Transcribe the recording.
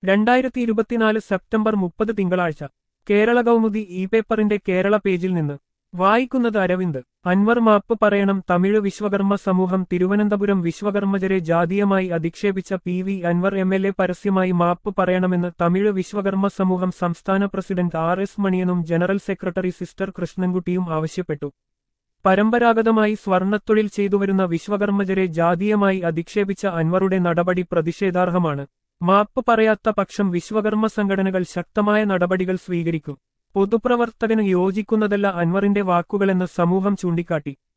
രണ്ടായിരത്തി ഇരുപത്തിനാല് സെപ്റ്റംബർ മുപ്പത് തിങ്കളാഴ്ച കേരള കൗമുദി ഇ പേപ്പറിന്റെ കേരള പേജിൽ നിന്ന് വായിക്കുന്നത് അരവിന്ദ് അൻവർ മാപ്പ് പറയണം തമിഴ് വിശ്വകർമ്മ സമൂഹം തിരുവനന്തപുരം വിശ്വകർമ്മജരെ ജാതീയമായി അധിക്ഷേപിച്ച P V Anvar M L A പരസ്യമായി മാപ്പ് പറയണമെന്ന് തമിഴ് വിശ്വകർമ്മ സമൂഹം സംസ്ഥാന പ്രസിഡന്റ് ആർ എസ് മണിയനും ജനറൽ സെക്രട്ടറി സിസ്റ്റർ കൃഷ്ണൻകുട്ടിയും ആവശ്യപ്പെട്ടു പരമ്പരാഗതമായി സ്വർണ്ണത്തൊഴിൽ ചെയ്തുവരുന്ന വിശ്വകർമ്മജരെ ജാതീയമായി അധിക്ഷേപിച്ച അൻവറുടെ നടപടി പ്രതിഷേധാർഹമാണ് മാപ്പ് പറയാത്ത പക്ഷം വിശ്വകർമ്മ സംഘടനകൾ ശക്തമായ നടപടികൾ സ്വീകരിക്കും പൊതുപ്രവർത്തകന് യോജിക്കുന്നതല്ല അൻവറിന്റെ വാക്കുകളെന്ന് സമൂഹം ചൂണ്ടിക്കാട്ടി